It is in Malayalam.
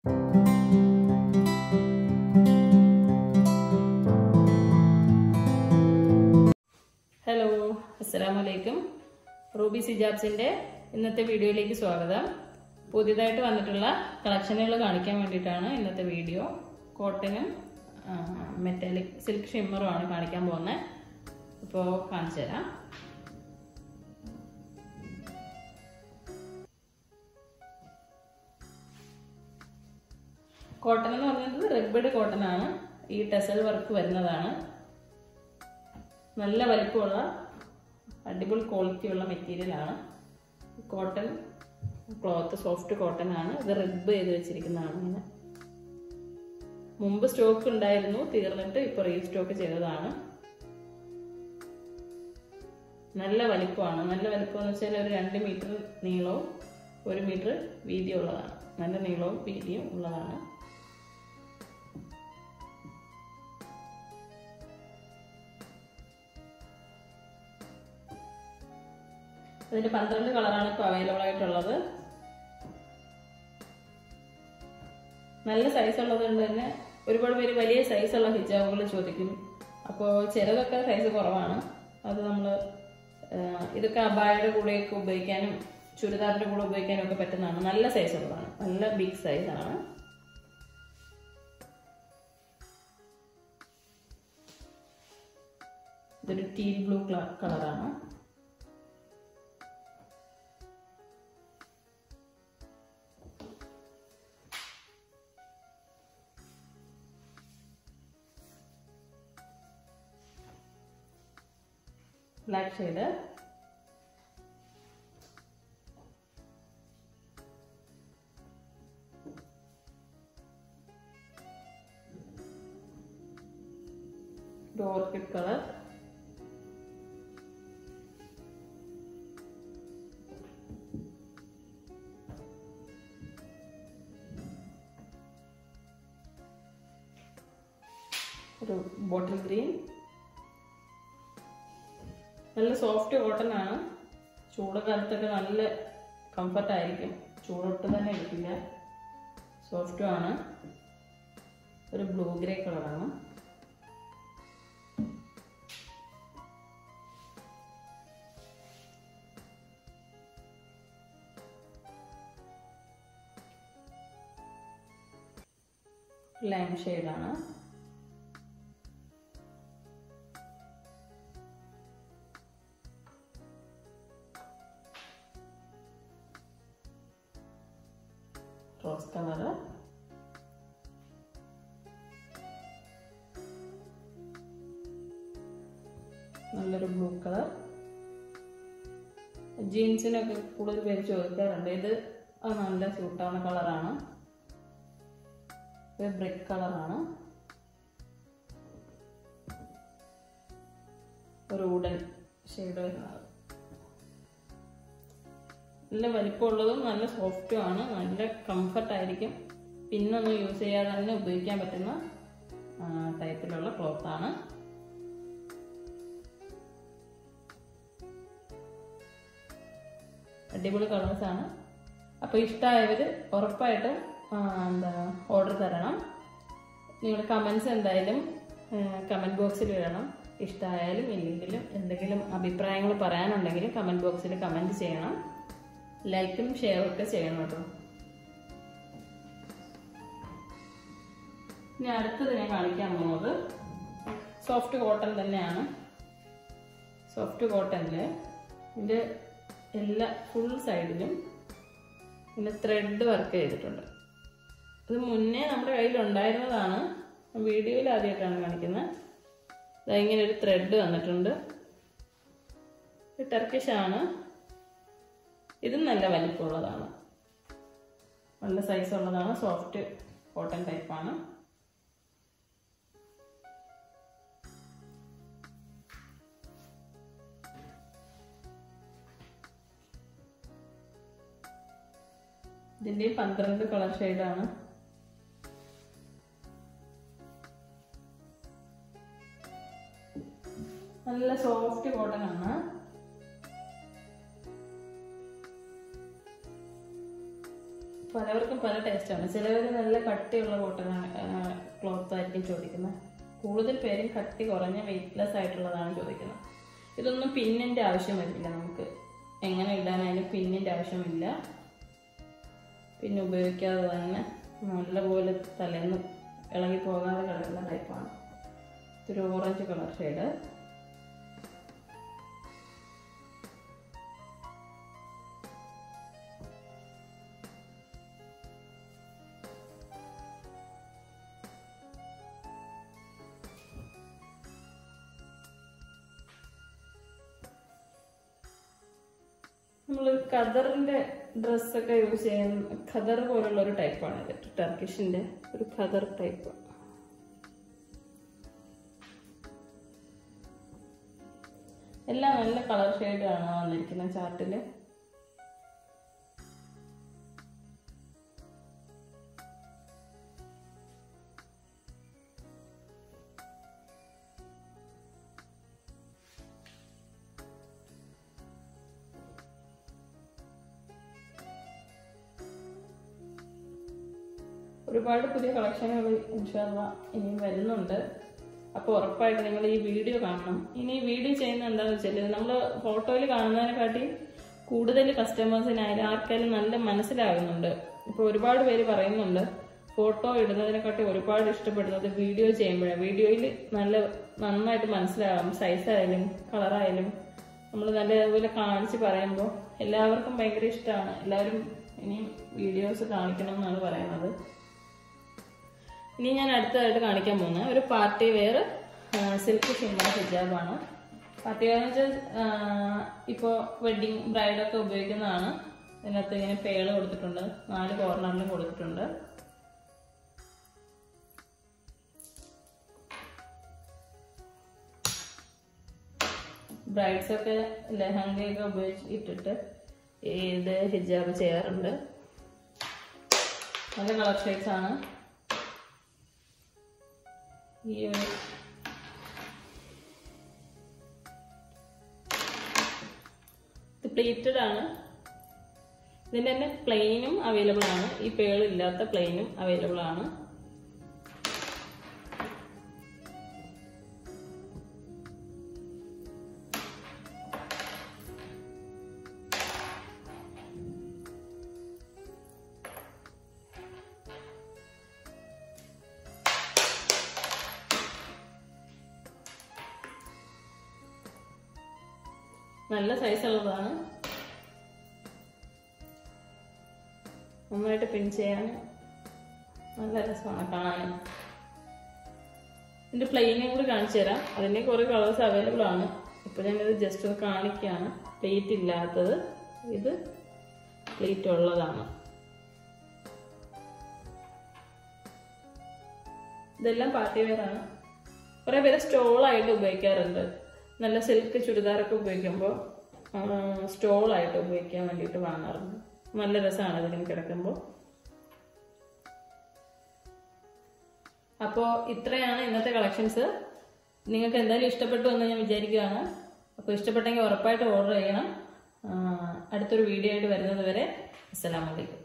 ഹലോ അസ്സലാമലൈക്കും റൂബി സിജാബ്സിന്റെ ഇന്നത്തെ വീഡിയോയിലേക്ക് സ്വാഗതം പുതിയതായിട്ട് വന്നിട്ടുള്ള കളക്ഷനുകൾ കാണിക്കാൻ വേണ്ടിയിട്ടാണ് ഇന്നത്തെ വീഡിയോ കോട്ടനും മെറ്റാലിക് സിൽക്ക് ഷിമ്മറും ആണ് കാണിക്കാൻ പോകുന്നത് അപ്പോൾ കാണിച്ചു തരാം കോട്ടൺ എന്ന് പറയുന്നത് റെഗ്ബഡ് കോട്ടൺ ആണ് ഈ ടെസൽ വർക്ക് വരുന്നതാണ് നല്ല വലിപ്പമുള്ള അടിപൊളി ക്വാളിറ്റിയുള്ള മെറ്റീരിയൽ ആണ് കോട്ടൺ ക്ലോത്ത് സോഫ്റ്റ് കോട്ടൺ ആണ് ഇത് റിബ് ചെയ്ത് വെച്ചിരിക്കുന്നതാണ് ഇങ്ങനെ മുമ്പ് സ്റ്റോക്ക് ഉണ്ടായിരുന്നു തീർന്നിട്ട് ഇപ്പോൾ റീസ്റ്റോക്ക് ചെയ്തതാണ് നല്ല വലിപ്പമാണ് നല്ല വലിപ്പം എന്ന് വെച്ചാൽ ഒരു രണ്ട് മീറ്റർ നീളവും ഒരു മീറ്റർ വീതിയുള്ളതാണ് നല്ല നീളവും വീതിയും ഉള്ളതാണ് അതിന്റെ പന്ത്രണ്ട് കളറാണ് ഇപ്പോൾ അവൈലബിൾ ആയിട്ടുള്ളത് നല്ല സൈസ് ഉള്ളത് കൊണ്ട് തന്നെ ഒരുപാട് പേര് വലിയ സൈസുള്ള ഹിജാബുകൾ ചോദിക്കും അപ്പോൾ ചിലതൊക്കെ സൈസ് കുറവാണ് അത് നമ്മൾ ഇതൊക്കെ അബായയുടെ കൂടെയൊക്കെ ഉപയോഗിക്കാനും ചുരിദാറിന്റെ കൂടെ ഉപയോഗിക്കാനും ഒക്കെ പറ്റുന്നതാണ് നല്ല സൈസ് ഉള്ളതാണ് നല്ല ബിഗ് സൈസ് ആണ് ഇതൊരു ടീൽ ബ്ലൂ കളറാണ് ബ്ലാക്ക് ഷെയ്ഡ് ഓർക്കിഡ് കളർ ഒരു ബോട്ടിൽ ഗ്രീൻ നല്ല സോഫ്റ്റ് കോട്ടൺ ആണ് ചൂട് കാലത്തൊക്കെ നല്ല കംഫർട്ട് ആയിരിക്കും ചൂടൊട്ട് തന്നെ എടുക്കില്ല സോഫ്റ്റും ആണ് ഒരു ബ്ലൂ ഗ്രേ കളറാണ് ലൈം ഷെയ്ഡാണ് റോസ് കളറ് നല്ലൊരു ബ്ലൂ കളർ ജീൻസിനൊക്കെ കൂടുതൽ പേര് ചോദിക്കാറുണ്ട് ഇത് നല്ല സ്യൂട്ടാവുന്ന കളറാണ് ഇത് ബ്രിക്ക് കളറാണ് ഒരു വുഡൻ ഷെയ്ഡ് വരുന്നത് നല്ല വലിപ്പമുള്ളതും നല്ല സോഫ്റ്റും ആണ് നല്ല കംഫർട്ട് ആയിരിക്കും പിന്നൊന്നും യൂസ് ചെയ്യാതെ തന്നെ ഉപയോഗിക്കാൻ പറ്റുന്ന ടൈപ്പിലുള്ള ക്ലോത്ത് ആണ് അടിപൊളി കളേഴ്സ് ആണ് അപ്പോൾ ഇഷ്ടമായവർ ഉറപ്പായിട്ടും എന്താ ഓർഡർ തരണം നിങ്ങൾ കമൻസ് എന്തായാലും കമൻറ്റ് ബോക്സിൽ ഇടണം ഇഷ്ടമായാലും ഇല്ലെങ്കിലും എന്തെങ്കിലും അഭിപ്രായങ്ങൾ പറയാനുണ്ടെങ്കിൽ കമൻറ്റ് ബോക്സിൽ കമൻറ്റ് ചെയ്യണം ലൈക്കും ഷെയറും ഒക്കെ ചെയ്യണം കേട്ടോ ഇനി അടുത്തത് ഞാൻ കാണിക്കാൻ പോകുന്നത് സോഫ്റ്റ് കോട്ടൺ തന്നെയാണ് സോഫ്റ്റ് കോട്ടണില് ഇതിൻ്റെ എല്ലാ ഫുൾ സൈഡിലും ഇതിൻ്റെ ത്രെഡ് വർക്ക് ചെയ്തിട്ടുണ്ട് ഇത് മുന്നേ നമ്മുടെ കയ്യിൽ ഉണ്ടായിരുന്നതാണ് വീഡിയോയിൽ ആദ്യമായിട്ടാണ് കാണിക്കുന്നത് ഇങ്ങനെ ഒരു ത്രെഡ് വന്നിട്ടുണ്ട് ടർക്കിഷ് ആണ് ഇതും നല്ല വലിപ്പമുള്ളതാണ് നല്ല സൈസ് ഉള്ളതാണ് സോഫ്റ്റ് കോട്ടൺ ടൈപ്പാണ് ഇതിന്റെ പന്ത്രണ്ട് കളർ ഷെയ്ഡാണ് നല്ല സോഫ്റ്റ് കോട്ടൺ ആണ് പലവർക്കും പല ടേസ്റ്റാണ് ചിലവർ നല്ല കട്ടിയുള്ള കോട്ടനാണ് ക്ലോത്ത് ആയിരിക്കും ചോദിക്കുന്നത് കൂടുതൽ പേരും കട്ടി കുറഞ്ഞ വെയിറ്റ്ലെസ് ആയിട്ടുള്ളതാണ് ചോദിക്കുന്നത് ഇതൊന്നും പിന്നിൻ്റെ ആവശ്യം വരില്ല നമുക്ക് എങ്ങനെ ഇടാനായാലും പിന്നിൻ്റെ ആവശ്യമില്ല പിന്നെ ഉപയോഗിക്കാതെ തന്നെ നല്ലപോലെ തലേന്ന് ഇളകി പോകാതെ കിടക്കുന്ന ടൈപ്പാണ് ഇതൊരു ഓറഞ്ച് കളർ ഷെയ്ഡ് നമ്മൾ ഖദറിന്റെ ഡ്രസ്സൊക്കെ യൂസ് ചെയ്യുന്ന ഖദർ പോലുള്ള ഒരു ടൈപ്പാണ് ഇത് ടർക്കിഷിന്റെ ഒരു ഖദർ ടൈപ്പ് എല്ലാം നല്ല കളർ ഷെയ്ഡാണ് വന്നിരിക്കുന്ന ചാർട്ടിൽ ഒരുപാട് പുതിയ കളക്ഷനുകൾ ഇൻഷാല്ല ഇനിയും വരുന്നുണ്ട് അപ്പോൾ ഉറപ്പായിട്ട് നിങ്ങൾ ഈ വീഡിയോ കാണണം ഇനി ഈ വീഡിയോ ചെയ്യുന്നത് എന്താണെന്ന് വെച്ചാൽ നമ്മൾ ഫോട്ടോയിൽ കാണുന്നതിനെക്കാട്ടി കൂടുതൽ കസ്റ്റമേഴ്സിനായാലും ആർക്കായാലും നല്ല മനസ്സിലാകുന്നുണ്ട് ഇപ്പോൾ ഒരുപാട് പേര് പറയുന്നുണ്ട് ഫോട്ടോ ഇടുന്നതിനെക്കാട്ടി ഒരുപാട് ഇഷ്ടപ്പെടുന്നത് വീഡിയോ ചെയ്യുമ്പോഴാണ് വീഡിയോയിൽ നല്ല നന്നായിട്ട് മനസ്സിലാകും സൈസായാലും കളറായാലും നമ്മൾ നല്ലതുപോലെ കാണിച്ച് പറയുമ്പോൾ എല്ലാവർക്കും ഭയങ്കര ഇഷ്ടമാണ് എല്ലാവരും ഇനിയും വീഡിയോസ് കാണിക്കണം എന്നാണ് പറയുന്നത് ഇനി ഞാൻ അടുത്തതായിട്ട് കാണിക്കാൻ പോകുന്നത് ഒരു പാർട്ടി വെയർ സിൽക്ക് ഷിമ്മർ ഹിജാബാണ് പാർട്ടി വെയർ എന്ന് വെച്ചാൽ ഇപ്പോൾ വെഡിങ് ബ്രൈഡൊക്കെ ഉപയോഗിക്കുന്നതാണ് ഇതിനകത്ത് ഇങ്ങനെ പേള് കൊടുത്തിട്ടുണ്ട് നാല് കോർണറിലും കൊടുത്തിട്ടുണ്ട് ബ്രൈഡ്സ് ഒക്കെ ലെഹങ്കയൊക്കെ ഉപയോഗിച്ച് ഇട്ടിട്ട് ഇത് ഹിജാബ് ചെയ്യാറുണ്ട് നല്ല കളർ ഷെയ്ഡ്സ് ആണ് ഈ ഒരു ഇത് പ്ലേറ്റഡ് ആണ് ഇതിൻ്റെ തന്നെ പ്ലെയിനും അവൈലബിൾ ആണ് ഈ പേൾ ഇല്ലാത്ത പ്ലെയിനും അവൈലബിൾ ആണ് നല്ല സൈസ് ഉള്ളതാണ് നന്നായിട്ട് പിൻ ചെയ്യാൻ നല്ല രസമാണ് കാണാൻ ഇതിന്റെ പ്ലെയിനും കൂടി കാണിച്ചു തരാം അതിന്റെ കുറെ കളേഴ്സ് അവൈലബിൾ ആണ് ഇപ്പൊ ഞാനിത് ജസ്റ്റ് ഒന്ന് കാണിക്കുകയാണ് പ്ലേറ്റ് ഇല്ലാത്തത് ഇത് പ്ലേറ്റ് ഉള്ളതാണ് ഇതെല്ലാം പാർട്ടി വെയർ ആണ് കുറെ പേര് സ്റ്റോളായിട്ട് ഉപയോഗിക്കാറുണ്ട് നല്ല സിൽക്ക് ചുരിദാറൊക്കെ ഉപയോഗിക്കുമ്പോൾ സ്റ്റോളായിട്ട് ഉപയോഗിക്കാൻ വേണ്ടിയിട്ട് വാങ്ങാറുണ്ട് നല്ല രസമാണ് ഇതിന് കിടക്കുമ്പോൾ അപ്പോൾ ഇത്രയാണ് ഇന്നത്തെ കളക്ഷൻസ് നിങ്ങൾക്ക് എന്തായാലും ഇഷ്ടപ്പെട്ടു എന്ന് ഞാൻ വിചാരിക്കുകയാണ് അപ്പോൾ ഇഷ്ടപ്പെട്ടെങ്കിൽ ഉറപ്പായിട്ട് ഓർഡർ ചെയ്യണം ആ, അടുത്തൊരു വീഡിയോ ആയിട്ട് വരുന്നത് വരെ അസ്സലാമലൈക്കും